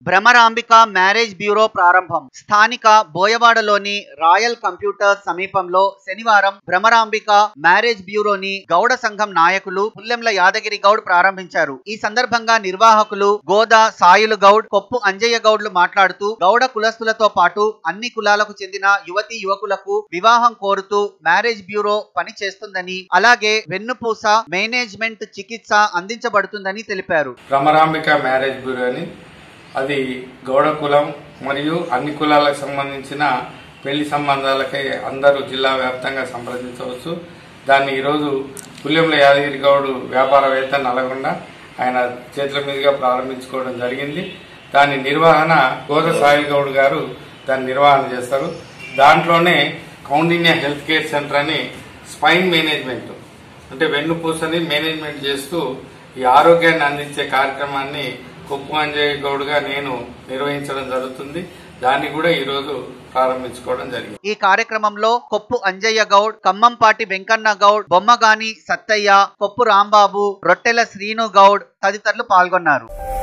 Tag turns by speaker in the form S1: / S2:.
S1: Bhramarambika marriage bureau ప్రారంభం స్థానిక బోయవాడలోని royal computer సమీపంలో శనివారం భ్రమరాంబిక మ్యారేజ్ బ్యూరోని గౌడ సంఘం నాయకులు పుల్లెంల యాదగిరి గౌడ్ ప్రారంభించారు ఈ సందర్భంగా నిర్వాహకులు గోదా సాయులు గౌడ్ కొప్పు అంజయ్య గౌడ్లు మాట్లాడుతూ గౌడ కులస్తులతో పాటు అన్ని కులాలకు చెందిన యువతి యువకులకు వివాహం కోరుతూ మ్యారేజ్ బ్యూరో పని చేస్తుందని అలాగే వెన్నుపూస మేనేజ్మెంట్ చికిత్స అందించబడుతుందని తెలిపారు
S2: భ్రమరాంబిక మ్యారేజ్ బ్యూరో అని అది గౌడ కులం మరియు అన్ని కులాలకు సంబంధించిన పెళ్లి సంబంధాలకై అందరూ జిల్లా వ్యాప్తంగా సంప్రదించవచ్చు దాన్ని ఈరోజు పుల్లెంల యాదగిరి గౌడు వ్యాపారవేత్త నల్గొండ ఆయన చేతుల మీదుగా ప్రారంభించుకోవడం జరిగింది దాని నిర్వహణ గోద సాయిల్ గౌడ్ గారు దాన్ని నిర్వహణ చేస్తారు దాంట్లోనే కౌండిన్య హెల్త్ కేర్ సెంటర్ అని స్పైన్ మేనేజ్మెంట్ అంటే వెన్నుపూసని మేనేజ్మెంట్ చేస్తూ ఈ ఆరోగ్యాన్ని అందించే కార్యక్రమాన్ని కుప్పు అంజయ్ గౌడ్గా నేను నిర్వహించడం జరుగుతుంది దాన్ని కూడా ఈరోజు ప్రారంభించుకోవడం జరిగింది
S1: ఈ కార్యక్రమంలో కొప్పు అంజయ్య గౌడ్ ఖమ్మంపాటి వెంకన్న గౌడ్ బొమ్మగాని సత్తయ్య కొప్పు రాంబాబు రొట్టెల శ్రీను గౌడ్ తదితరులు పాల్గొన్నారు